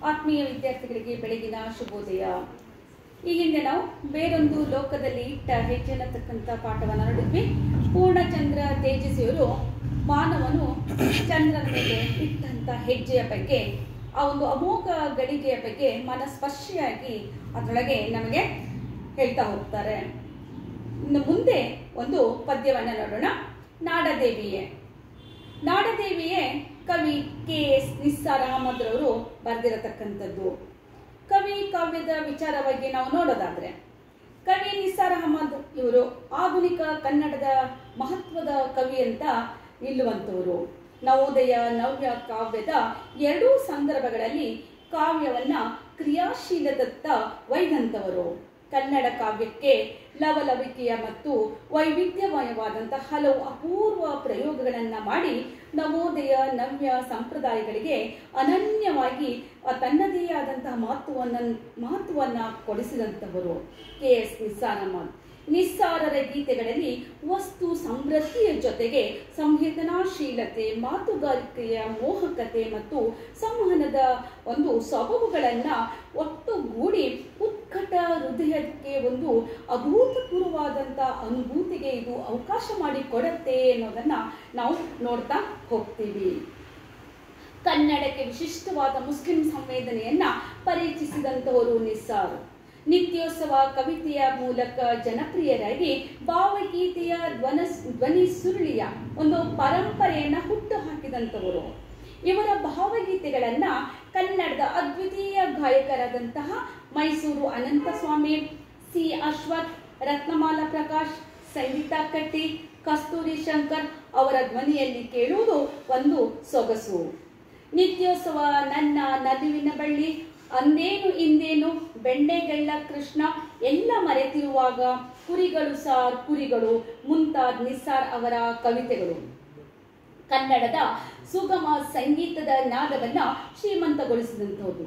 ಆತ್ಮೀಯ ವಿದ್ಯಾರ್ಥಿಗಳಿಗೆ ಬೆಳಗಿನ ಶುಭೋದಯ ಈ ಹಿಂದೆ ನಾವು ಬೇರೊಂದು ಲೋಕದಲ್ಲಿ ಇಟ್ಟ ಹೆಜ್ಜೆ ಅನ್ನತಕ್ಕಂಥ ಪಾಠವನ್ನು ನೋಡಿದ್ವಿ ಪೂರ್ಣಚಂದ್ರ ತೇಜಸ್ವಿಯವರು ಮಾನವನು ಚಂದ್ರನ ಮೇಲೆ ಇಟ್ಟಂತ ಹೆಜ್ಜೆಯ ಬಗ್ಗೆ ಆ ಒಂದು ಅಮೋಘ ಗಳಿಗೆಯ ಬಗ್ಗೆ ಮನಸ್ಪರ್ಶಿಯಾಗಿ ಅದರೊಳಗೆ ನಮಗೆ ಹೇಳ್ತಾ ಹೋಗ್ತಾರೆ ಇನ್ನು ಮುಂದೆ ಒಂದು ಪದ್ಯವನ್ನು ನೋಡೋಣ ನಾಡದೇವಿಯೇ ನಾಡದೇವಿಯೇ ಕವಿ ಕೆ ಎಸ್ ನಿಸ್ಸಾರ್ ಅಹಮದ್ ರವರು ಬರೆದಿರತಕ್ಕಂಥದ್ದು ಕವಿ ಕಾವ್ಯದ ವಿಚಾರವಾಗಿ ನಾವು ನೋಡೋದಾದ್ರೆ ಕವಿ ನಿಸ್ಸಾರ್ ಅಹಮದ್ ಇವರು ಆಧುನಿಕ ಕನ್ನಡದ ಮಹತ್ವದ ಕವಿ ಅಂತ ನಿಲ್ಲುವಂಥವರು ನವೋದಯ ನವ್ಯ ಕಾವ್ಯದ ಎರಡೂ ಸಂದರ್ಭಗಳಲ್ಲಿ ಕಾವ್ಯವನ್ನ ಕ್ರಿಯಾಶೀಲದತ್ತ ಒಯ್ದಂಥವರು ಕನ್ನಡ ಕಾವ್ಯಕ್ಕೆ ಲವಲವಿಕೆಯ ಮತ್ತು ವೈವಿಧ್ಯಮಯವಾದಂತಹ ಹಲವು ಅಪೂರ್ವ ಪ್ರಯೋಗಗಳನ್ನು ಮಾಡಿ ನವೋದಯ ನವ್ಯ ಸಂಪ್ರದಾಯಗಳಿಗೆ ಅನನ್ಯವಾಗಿ ಆ ತನ್ನದೇ ಆದಂತಹ ಮಹತ್ವವನ್ನು ಮಹತ್ವವನ್ನು ಕೊಡಿಸಿದಂಥವರು ಕೆ ಎಸ್ ನಿಸ್ಸಾರ್ ಅಹಮದ್ ನಿಸ್ಸಾರರ ಗೀತೆಗಳಲ್ಲಿ ವಸ್ತು ಸಮೃದ್ಧಿಯ ಜೊತೆಗೆ ಸಂವೇದನಾಶೀಲತೆ ಮಾತುಗಾರಿಕೆಯ ಮೋಹಕತೆ ಮತ್ತು ಸಂವಹನದ ಒಂದು ಸೊಬಗುಗಳನ್ನು ಒಟ್ಟುಗೂಡಿ ಉತ್ಕಟ ಹೃದಯಕ್ಕೆ ಒಂದು ಅಭೂತಪೂರ್ವವಾದಂಥ ಅನುಭೂತಿಗೆ ಇದು ಅವಕಾಶ ಮಾಡಿಕೊಡತ್ತೆ ಅನ್ನೋದನ್ನ ನಾವು ನೋಡ್ತಾ ಹೋಗ್ತೀವಿ ಕನ್ನಡಕ್ಕೆ ವಿಶಿಷ್ಟವಾದ ಮುಸ್ಲಿಂ ಸಂವೇದನೆಯನ್ನ ಪರಿಚಯಿಸಿದಂತವರು ನಿಸ್ಸಾರ್ ನಿತ್ಯೋತ್ಸವ ಕವಿತೆಯ ಮೂಲಕ ಜನಪ್ರಿಯರಾಗಿ ಭಾವಗೀತೆಯ ಧ್ವನ ಧ್ವನಿ ಸುರುಳಿಯ ಒಂದು ಪರಂಪರೆಯನ್ನ ಹುಟ್ಟು ಹಾಕಿದಂಥವರು ಇವರ ಭಾವಗೀತೆಗಳನ್ನ ಕನ್ನಡದ ಅದ್ವಿತೀಯ ಗಾಯಕರಾದಂತಹ ಮೈಸೂರು ಅನಂತಸ್ವಾಮಿ ಸಿ ಅಶ್ವಥ್ ರತ್ನಮಾಲ ಪ್ರಕಾಶ್ ಸಂಗೀತಾ ಕಟ್ಟಿ ಕಸ್ತೂರಿ ಶಂಕರ್ ಅವರ ಧ್ವನಿಯಲ್ಲಿ ಕೇಳುವುದು ಒಂದು ಸೊಗಸು ನಿತ್ಯೋತ್ಸವ ನನ್ನ ನಲಿವಿನ ಬಳ್ಳಿ ಅಂದೇನು ಇಂದೇನು ಬೆಂಡೆಗಳ್ಳ ಕೃಷ್ಣ ಎಲ್ಲ ಮರೆತಿರುವಾಗ ಕುರಿಗಳು ಸಾರ್ ಕುರಿಗಳು ಮುಂತಾದ್ ನಿಸ್ಸಾರ್ ಅವರ ಕವಿತೆಗಳು ಕನ್ನಡದ ಸುಗಮ ಸಂಗೀತದ ನಾದವನ್ನ ಶ್ರೀಮಂತಗೊಳಿಸಿದಂಥದ್ದು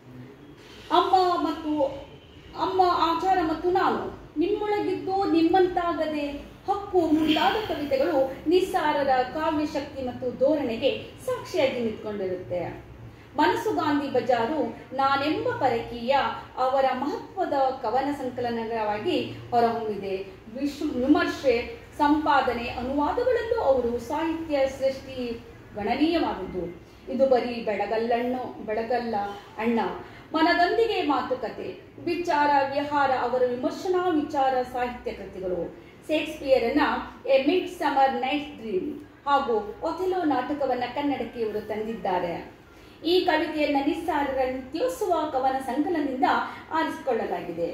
ಅಮ್ಮ ಮತ್ತು ಅಮ್ಮ ಆಚಾರ ಮತ್ತು ನಾನು ನಿಮ್ಮೊಳಗಿದ್ದು ನಿಮ್ಮಂತಾಗದೆ ಹಕ್ಕು ಮುಂತಾದ ಕವಿತೆಗಳು ನಿಸ್ಸಾರರ ಕಾವ್ಯ ಶಕ್ತಿ ಮತ್ತು ಧೋರಣೆಗೆ ಸಾಕ್ಷಿಯಾಗಿ ನಿಂತ್ಕೊಂಡಿರುತ್ತೆ ಮನಸ್ಸು ಗಾಂಧಿ ಬಜಾರು ನಾನೆಂಬ ಪರಕೀಯ ಅವರ ಮಹತ್ವದ ಕವನ ಸಂಕಲನವಾಗಿ ಹೊರಹೊಮ್ಮಿದೆ ವಿಶ್ವ ವಿಮರ್ಶೆ ಸಂಪಾದನೆ ಅನುವಾದಗಳಲ್ಲೂ ಅವರು ಸಾಹಿತ್ಯ ಸೃಷ್ಟಿ ಗಣನೀಯವಾದದ್ದು ಇದು ಬರೀ ಬೆಳಗಲ್ಲಣ್ಣು ಬೆಳಗಲ್ಲ ಅಣ್ಣ ಮನದೊಂದಿಗೆ ಮಾತುಕತೆ ವಿಚಾರ ವಿಹಾರ ಅವರ ವಿಮರ್ಶನಾ ವಿಚಾರ ಸಾಹಿತ್ಯ ಕೃತಿಗಳು ಶೇಕ್ಸ್ಪಿಯರನ್ನ a midsummer night dream ಹಾಗೂ ಒಥೆಲೋ ನಾಟಕವನ್ನ ಕನ್ನಡಕ್ಕೆ ಇವರು ತಂದಿದ್ದಾರೆ ಈ ಕವಿತೆಯನ್ನ ನಿಸ್ಸಾರರ ನಿತ್ಯೋತ್ಸವ ಕವನ ಸಂಕಲನದಿಂದ ಆರಿಸಿಕೊಳ್ಳಲಾಗಿದೆ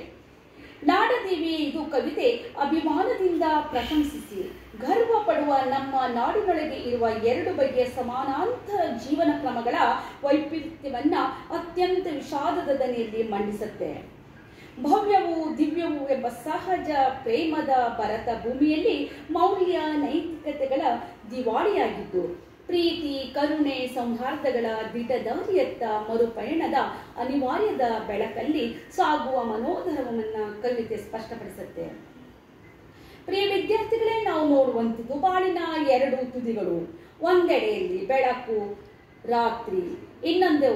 ನಾಡದೇವಿ ಇದು ಕವಿತೆ ಅಭಿಮಾನದಿಂದ ಪ್ರಶಂಸಿಸಿ ಗರ್ವ ಪಡುವ ನಮ್ಮ ನಾಡಿನೊಳಗೆ ಇರುವ ಎರಡು ಬಗೆಯ ಸಮಾನಾಂತರ ಜೀವನ ಕ್ರಮಗಳ ವೈಪರೀತ್ಯವನ್ನ ಅತ್ಯಂತ ವಿಷಾದದ ದನಿಯಲ್ಲಿ ಮಂಡಿಸುತ್ತೆ ಭವ್ಯವು ದಿವ್ಯವು ಎಂಬ ಸಹಜ ಪ್ರೇಮದ ಭರತ ಭೂಮಿಯಲ್ಲಿ ಮೌಲ್ಯ ನೈತಿಕತೆಗಳ ದಿವಾಳಿಯಾಗಿದ್ದು ಪ್ರೀತಿ ಕರುಣೆ ಸೌಹಾರ್ದಗಳ ದಿಟದಾರಿಯತ್ತ ಮರುಪಯಣದ ಅನಿವಾರ್ಯದ ಬೆಳಕಲ್ಲಿ ಸಾಗುವ ಮನೋಧರ್ಮವನ್ನ ಕವಿತೆ ಸ್ಪಷ್ಟಪಡಿಸುತ್ತೆ ಪ್ರಿಯ ವಿದ್ಯಾರ್ಥಿಗಳೇ ನಾವು ನೋಡುವಂಥದ್ದು ಬಾಳಿನ ಎರಡು ತುದಿಗಳು ಒಂದೆಡೆಯಲ್ಲಿ ಬೆಳಕು ರಾತ್ರಿ ಇನ್ನೊಂದು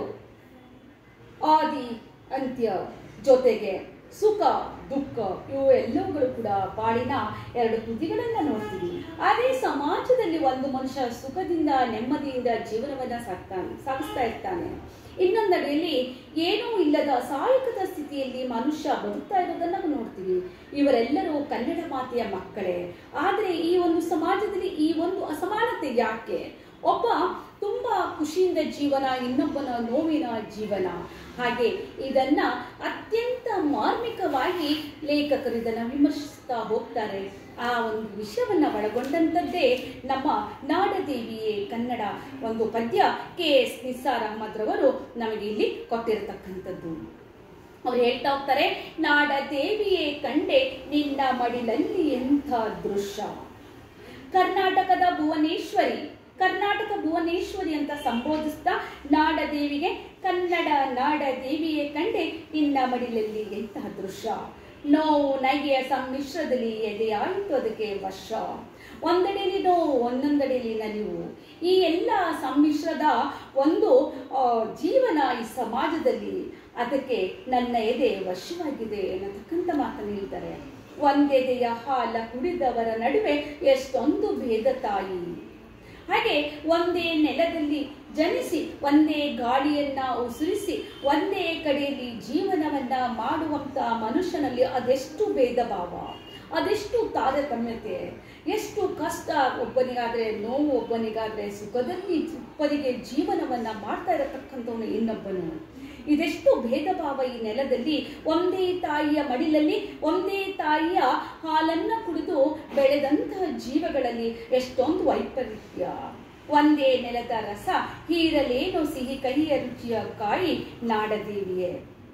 ಆದಿ ಅಂತ್ಯ ಜೊತೆಗೆ ಸುಖ ದುಃಖ ಇವು ಎಲ್ಲವುಗಳು ಕೂಡ ಬಾಳಿನ ಎರಡು ತುದಿಗಳನ್ನ ನೋಡ್ತೀವಿ ಅದೇ ಸಮಾಜದಲ್ಲಿ ಒಂದು ಮನುಷ್ಯ ಸುಖದಿಂದ ನೆಮ್ಮದಿಯಿಂದ ಜೀವನವನ್ನ ಸಾಕ್ತಾನೆ ಸಾಗಿಸ್ತಾ ಇರ್ತಾನೆ ಇನ್ನೊಂದೆಡೆಯಲ್ಲಿ ಏನೂ ಇಲ್ಲದ ಅಸಹಾಯಕದ ಸ್ಥಿತಿಯಲ್ಲಿ ಮನುಷ್ಯ ಬದುಕ್ತಾ ಇರೋದನ್ನ ನಾವು ನೋಡ್ತೀವಿ ಇವರೆಲ್ಲರೂ ಕನ್ನಡ ಮಾತೆಯ ಮಕ್ಕಳೇ ಆದರೆ ಈ ಒಂದು ಸಮಾಜದಲ್ಲಿ ಈ ಒಂದು ಅಸಮಾನತೆ ಯಾಕೆ ಒಬ್ಬ ತುಂಬಾ ಖುಷಿಯಿಂದ ಜೀವನ ಇನ್ನೊಬ್ಬನ ನೋವಿನ ಜೀವನ ಹಾಗೆ ಇದನ್ನ ಅತ್ಯಂತ ಮಾರ್ಮಿಕವಾಗಿ ಲೇಖಕರು ಇದನ್ನ ವಿಮರ್ಶಿಸ್ತಾ ಹೋಗ್ತಾರೆ ಆ ಒಂದು ವಿಷಯವನ್ನ ಒಳಗೊಂಡಂಥದ್ದೇ ನಮ್ಮ ನಾಡದೇವಿಯೇ ಕನ್ನಡ ಒಂದು ಪದ್ಯ ಕೆ ಎಸ್ ನಿಸ್ಸಾರ್ ಅಹಮದ್ ರವರು ನಮಗೆ ಇಲ್ಲಿ ಕೊಟ್ಟಿರತಕ್ಕಂಥದ್ದು ಅವ್ರು ಹೇಳ್ತಾ ಹೋಗ್ತಾರೆ ನಾಡ ದೇವಿಯೇ ಕಂಡೆ ನಿನ್ನ ಮಡಿಲಲ್ಲಿ ಎಂಥ ದೃಶ್ಯ ಕರ್ನಾಟಕದ ಭುವನೇಶ್ವರಿ ಕರ್ನಾಟಕ ಭುವನೇಶ್ವರಿ ಅಂತ ಸಂಬೋಧಿಸ್ತಾ ನಾಡದೇವಿಗೆ ಕನ್ನಡ ನಾಡ ದೇವಿಯೇ ಕಂಡೆ ನಿನ್ನ ಮಡಿಲಲ್ಲಿ ಎಂತಹ ದೃಶ್ಯ ನೋವು ನಗೆಯ ಸಮ್ಮಿಶ್ರದಲ್ಲಿ ಎದೆಯಾಯಿತು ಅದಕ್ಕೆ ವರ್ಷ ಒಂದೆಡೆಯಲ್ಲಿ ನೋವು ಒಂದೊಂದೆಡೆಯಲ್ಲಿ ನಲಿವು ಈ ಎಲ್ಲ ಸಮ್ಮಿಶ್ರದ ಒಂದು ಆ, ಜೀವನ ಈ ಸಮಾಜದಲ್ಲಿ ಅದಕ್ಕೆ ನನ್ನ ಎದೆ ವಶವಾಗಿದೆ ಅನ್ನತಕ್ಕಂಥ ಮಾತನ್ನು ಹೇಳ್ತಾರೆ ಒಂದೆದೆಯ ಹಾಲ ಕುಡಿದವರ ನಡುವೆ ಎಷ್ಟೊಂದು ಭೇದ ತಾಯಿ ಹಾಗೆ ಒಂದೇ ನೆಲದಲ್ಲಿ ಜನಿಸಿ ಒಂದೇ ಗಾಳಿಯನ್ನ ಉಸಿರಿಸಿ ಒಂದೇ ಕಡೆಯಲ್ಲಿ ಜೀವನವನ್ನ ಮಾಡುವಂತ ಮನುಷ್ಯನಲ್ಲಿ ಅದೆಷ್ಟು ಭೇದ ಭಾವ ಅದೆಷ್ಟು ತಾರತಮ್ಯತೆ ಎಷ್ಟು ಕಷ್ಟ ಒಬ್ಬನಿಗಾದ್ರೆ ನೋವು ಒಬ್ಬನಿಗಾದ್ರೆ ಸುಖದಲ್ಲಿ ಒಬ್ಬನಿಗೆ ಜೀವನವನ್ನ ಮಾಡ್ತಾ ಇರತಕ್ಕಂಥವನು ಇನ್ನೊಬ್ಬನು ಇದೆಷ್ಟು ಭೇದ ಭಾವ ಈ ನೆಲದಲ್ಲಿ ಒಂದೇ ತಾಯಿಯ ಮಡಿಲಲ್ಲಿ ಒಂದೇ ತಾಯಿಯ ಹಾಲನ್ನ ಕುಡಿದು ಬೆಳೆದಂತಹ ಜೀವಗಳಲ್ಲಿ ಎಷ್ಟೊಂದು ವೈಪರೀತ್ಯ ಒಂದೇ ನೆಲದ ರಸ ಹೀರಲೇನು ಸಿಹಿ ಕಹಿಯ ರುಚಿಯ ಕಾಯಿ ನಾಡದೇವಿಯೇ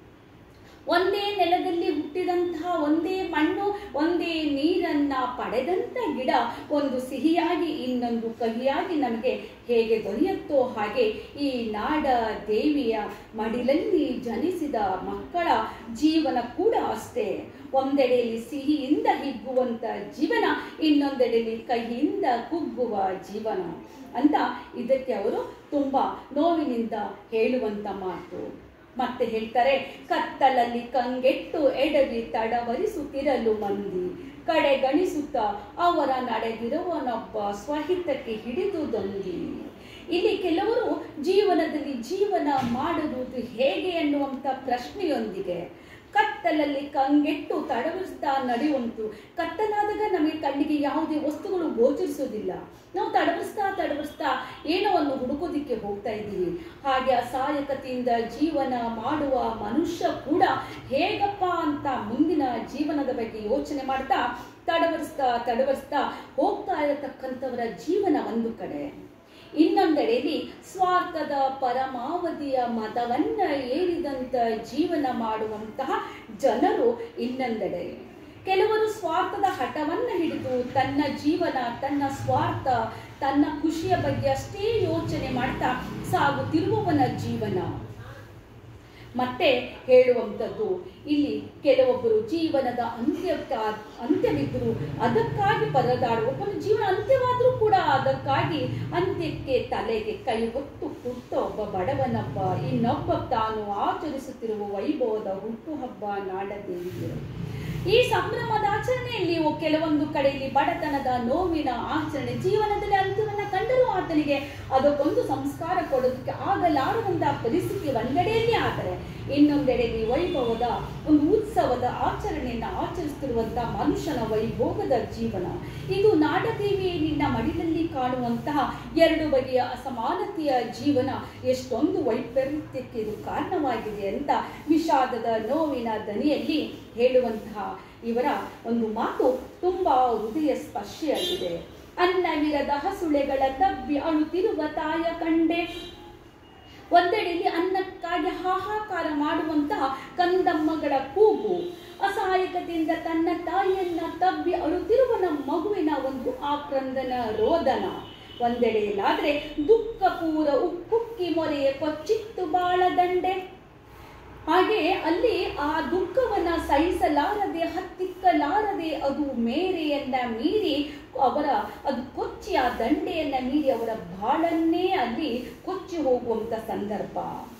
ಒಂದೇ ನೆಲದಲ್ಲಿ ಹುಟ್ಟಿದಂತಹ ಒಂದೇ ಮಣ್ಣು ಒಂದೇ ನೀರನ್ನ ಪಡೆದಂತ ಗಿಡ ಒಂದು ಸಿಹಿಯಾಗಿ ಇನ್ನೊಂದು ಕಹಿಯಾಗಿ ನಮಗೆ ಹೇಗೆ ದೊರೆಯುತ್ತೋ ಹಾಗೆ ಈ ನಾಡ ದೇವಿಯ ಮಡಿಲಲ್ಲಿ ಜನಿಸಿದ ಮಕ್ಕಳ ಜೀವನ ಕೂಡ ಅಷ್ಟೇ ಒಂದೆಡೆಯಲ್ಲಿ ಸಿಹಿಯಿಂದ ಹಿಗ್ಗುವಂತ ಜೀವನ ಇನ್ನೊಂದೆಡೆಯಲ್ಲಿ ಕಹಿಯಿಂದ ಕುಗ್ಗುವ ಜೀವನ ಅಂತ ಇದಕ್ಕೆ ಅವರು ತುಂಬಾ ನೋವಿನಿಂದ ಹೇಳುವಂತ ಮಾತು ಮತ್ತೆ ಹೇಳ್ತಾರೆ ಕತ್ತಲಲ್ಲಿ ಕಂಗೆಟ್ಟು ಎಡವಿ ತಡವರಿಸುತ್ತಿರಲು ಮಂದಿ ಕಡೆಗಣಿಸುತ್ತ ಅವರ ನಡೆದಿರುವನೊಬ್ಬ ಸ್ವಹಿತಕ್ಕೆ ಹಿಡಿದುದೊಂದಿ ಇಲ್ಲಿ ಕೆಲವರು ಜೀವನದಲ್ಲಿ ಜೀವನ ಮಾಡುವುದು ಹೇಗೆ ಅನ್ನುವಂಥ ಪ್ರಶ್ನೆಯೊಂದಿಗೆ ಕತ್ತಲಲ್ಲಿ ಕಂಗೆಟ್ಟು ತಡವರಿಸ್ತಾ ನಡೆಯುವಂತು ಕತ್ತಲಾದಾಗ ನಮಗೆ ಕಣ್ಣಿಗೆ ಯಾವುದೇ ವಸ್ತುಗಳು ಗೋಚರಿಸೋದಿಲ್ಲ ನಾವು ತಡವರಿಸ್ತಾ ತಡವರಿಸ್ತಾ ಏನೋ ಒಂದು ಹುಡುಕೋದಿಕ್ಕೆ ಹೋಗ್ತಾ ಇದ್ದೀವಿ ಹಾಗೆ ಅಸಹಾಯಕತೆಯಿಂದ ಜೀವನ ಮಾಡುವ ಮನುಷ್ಯ ಕೂಡ ಹೇಗಪ್ಪ ಅಂತ ಮುಂದಿನ ಜೀವನದ ಬಗ್ಗೆ ಯೋಚನೆ ಮಾಡ್ತಾ ತಡವರಿಸ್ತಾ ತಡವರಿಸ್ತಾ ಹೋಗ್ತಾ ಇರತಕ್ಕಂಥವರ ಜೀವನ ಒಂದು ಕಡೆ ಇನ್ನೊಂದೆಡೆಯಲ್ಲಿ ಸ್ವಾರ್ಥದ ಪರಮಾವಧಿಯ ಮತವನ್ನ ಏರಿದಂತ ಜೀವನ ಮಾಡುವಂತಹ ಜನರು ಇನ್ನೊಂದೆಡೆ ಕೆಲವರು ಸ್ವಾರ್ಥದ ಹಠವನ್ನ ಹಿಡಿದು ತನ್ನ ಜೀವನ ತನ್ನ ಸ್ವಾರ್ಥ ತನ್ನ ಖುಷಿಯ ಬಗ್ಗೆ ಅಷ್ಟೇ ಯೋಚನೆ ಮಾಡ್ತಾ ಸಾಗುತ್ತಿರುವವನ ಜೀವನ ಮತ್ತೆ ಹೇಳುವಂಥದ್ದು ಇಲ್ಲಿ ಕೆಲವೊಬ್ಬರು ಜೀವನದ ಅಂತ್ಯ ಅಂತ್ಯವಿದ್ದರೂ ಅದಕ್ಕಾಗಿ ಪರದಾಡುವ ಒಬ್ಬನ ಜೀವನ ಅಂತ್ಯವಾದರೂ ಕೂಡ ಅದಕ್ಕಾಗಿ ಅಂತ್ಯಕ್ಕೆ ತಲೆಗೆ ಕೈ ಹೊತ್ತು ಹುಟ್ಟ ಒಬ್ಬ ಬಡವನೊಬ್ಬ ಇನ್ನೊಬ್ಬ ತಾನು ಆಚರಿಸುತ್ತಿರುವ ವೈಭವದ ಹುಟ್ಟುಹಬ್ಬ ನಾಡದೇವಿಯರು ಈ ಸಂಭ್ರಮದ ಆಚರಣೆಯಲ್ಲಿ ಒ- ಕೆಲವೊಂದು ಕಡೆಯಲ್ಲಿ ಬಡತನದ ನೋವಿನ ಆಚರಣೆ ಜೀವನದಲ್ಲಿ ಅಂತ್ಯವನ್ನ ಕಂಡರೂ ಆತನಿಗೆ ಅದಕ್ಕೊಂದು ಸಂಸ್ಕಾರ ಕೊಡೋದಕ್ಕೆ ಆಗಲಾರದಂತ ಪರಿಸ್ಥಿತಿ ಒಂದೆಡೆಯಲ್ಲಿ ಆದರೆ ಇನ್ನೊಂದೆಡೆಯಲ್ಲಿ ವೈಭವದ ಒಂದು ಉತ್ಸವದ ಆಚರಣೆಯನ್ನು ಆಚರಿಸುತ್ತಿರುವಂತ ಮನುಷ್ಯನ ವೈಭೋಗದ ಜೀವನ ಇದು ನಾಡದೇವಿ ನಿನ್ನ ಮಡಿಲಲ್ಲಿ ಕಾಣುವಂತಹ ಎರಡು ಬಗೆಯ ಅಸಮಾನತೆಯ ಜೀವನ ಎಷ್ಟೊಂದು ವೈಪರೀತ್ಯಕ್ಕೆ ಇದು ಕಾರಣವಾಗಿದೆ ಅಂತ ವಿಷಾದದ ನೋವಿನ ದನಿಯಲ್ಲಿ ಹೇಳುವಂತಹ ಇವರ ಒಂದು ಮಾತು ತುಂಬಾ ಹೃದಯ ಸ್ಪರ್ಶಿಯಾಗಿದೆ ಅನ್ನವಿರದ ಹಸುಳೆಗಳ ತಬ್ಬಿ ಅಳುತ್ತಿರುವ ತಾಯ ಕಂಡೆ ಒಂದೆಡೆಯಲ್ಲಿ ಅನ್ನಕ್ಕಾಗಿ ಹಾಹಾಕಾರ ಮಾಡುವಂತಹ ಕಂದಮ್ಮಗಳ ಕೂಗು ಅಸಹಾಯಕತೆಯಿಂದ ತನ್ನ ತಾಯಿಯನ್ನ ತಬ್ಬಿ ಅಳುತ್ತಿರುವ ನಮ್ಮ ಮಗುವಿನ ಒಂದು ಆಕ್ರಂದನ ರೋದನ ಒಂದೆಡೆಯಲ್ಲಾದ್ರೆ ದುಃಖಪೂರ ಉಕ್ಕುಕ್ಕಿ ಮೊರೆಯ ಕೊಚ್ಚಿತ್ತು ಬಾಳದಂಡೆ ಹಾಗೆ ಅಲ್ಲಿ ಆ ದುಃಖವನ್ನ ಸಹಿಸಲಾರದೆ ಹತ್ತಿಕ್ಕಲಾರದೆ ಅದು ಮೇರೆಯನ್ನ ಮೀರಿ ಅವರ ಅದು ಕೊಚ್ಚಿ ಆ ದಂಡೆಯನ್ನ ಮೀರಿ ಅವರ ಬಾಳನ್ನೇ ಅಲ್ಲಿ ಕೊಚ್ಚಿ ಹೋಗುವಂತ ಸಂದರ್ಭ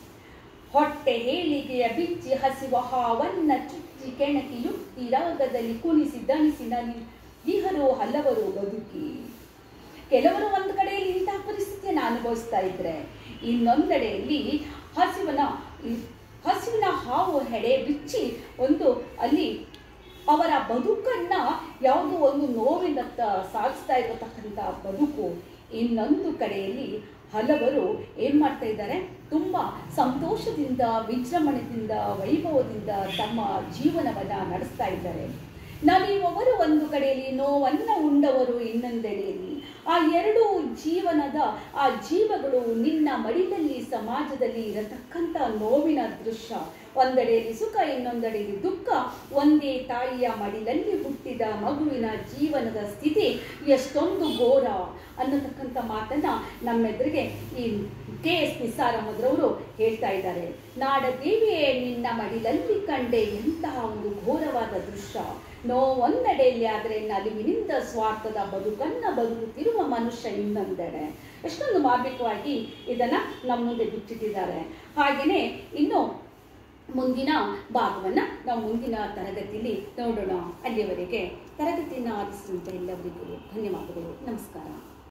ಹೊಟ್ಟೆ ಹೇಳಿಗೆಯ ಬಿಚ್ಚಿ ಹಸಿವ ಹಾವನ್ನ ಚುಚ್ಚಿ ಕೆಣಕಿ ಯುಕ್ತಿ ರಾಗದಲ್ಲಿ ಕುಣಿಸಿ ದಣಿಸಿ ನಲಿ ಇಹರು ಹಲವರು ಬದುಕಿ ಕೆಲವರು ಒಂದು ಕಡೆಯಲ್ಲಿ ಇಂತಹ ಪರಿಸ್ಥಿತಿಯನ್ನು ಅನುಭವಿಸ್ತಾ ಇದ್ರೆ ಇನ್ನೊಂದೆಡೆಯಲ್ಲಿ ಹಸಿವನ ಹಸಿವಿನ ಹಾವು ಹೆಡೆ ಬಿಚ್ಚಿ ಒಂದು ಅಲ್ಲಿ ಅವರ ಬದುಕನ್ನ ಯಾವುದೋ ಒಂದು ನೋವಿನತ್ತ ಸಾಗಿಸ್ತಾ ಇರತಕ್ಕಂಥ ಬದುಕು ಇನ್ನೊಂದು ಕಡೆಯಲ್ಲಿ ಹಲವರು ಏನ್ ಮಾಡ್ತಾ ಇದ್ದಾರೆ ತುಂಬಾ ಸಂತೋಷದಿಂದ ವಿಜೃಂಭಣೆಯಿಂದ ವೈಭವದಿಂದ ತಮ್ಮ ಜೀವನವನ್ನ ನಡೆಸ್ತಾ ಇದ್ದಾರೆ ನಲಿಯುವವರು ಒಂದು ಕಡೆಯಲ್ಲಿ ನೋವನ್ನ ಉಂಡವರು ಇನ್ನೊಂದೆಡೆಯಲ್ಲಿ ಆ ಎರಡು ಜೀವನದ ಆ ಜೀವಗಳು ನಿನ್ನ ಮಡಿಲಲ್ಲಿ ಸಮಾಜದಲ್ಲಿ ಇರತಕ್ಕಂಥ ನೋವಿನ ದೃಶ್ಯ ಒಂದೆಡೆಯಲ್ಲಿ ಸುಖ ಇನ್ನೊಂದೆಡೆಯಲ್ಲಿ ದುಃಖ ಒಂದೇ ತಾಯಿಯ ಮಡಿಲಲ್ಲಿ ಹುಟ್ಟಿದ ಮಗುವಿನ ಜೀವನದ ಸ್ಥಿತಿ ಎಷ್ಟೊಂದು ಘೋರ ಅನ್ನತಕ್ಕಂಥ ಮಾತನ್ನ ನಮ್ಮೆದುರಿಗೆ ಈ ಕೆ ಎಸ್ ನಿಸಾರಮ್ಮದ್ರವರು ಹೇಳ್ತಾ ಇದ್ದಾರೆ ನಾಡ ದೇವಿಯೇ ನಿನ್ನ ಮಡಿಲಲ್ಲಿ ಕಂಡೆ ಎಂತಹ ಒಂದು ಘೋರವಾದ ದೃಶ್ಯ ನೋವೊಂದೆಡೆಯಲ್ಲಿ ಆದರೆ ನಲಿವಿನಿಂದ ಸ್ವಾರ್ಥದ ಬದುಕನ್ನ ಬದುಕುತ್ತಿರುವ ಮನುಷ್ಯ ಇನ್ನೊಂದೆಡೆ ಎಷ್ಟೊಂದು ಮಾರ್ಮಿಕವಾಗಿ ಇದನ್ನ ನಮ್ಮ ಮುಂದೆ ಬಿಚ್ಚಿಟ್ಟಿದ್ದಾರೆ ಹಾಗೆಯೇ ಇನ್ನು ಮುಂದಿನ ಭಾಗವನ್ನ ನಾವು ಮುಂದಿನ ತರಗತಿಯಲ್ಲಿ ನೋಡೋಣ ಅಲ್ಲಿಯವರೆಗೆ ತರಗತಿಯನ್ನು ಆಲಿಸಿದಂಥ ಎಲ್ಲವರಿಗೂ ಧನ್ಯವಾದಗಳು ನಮಸ್ಕಾರ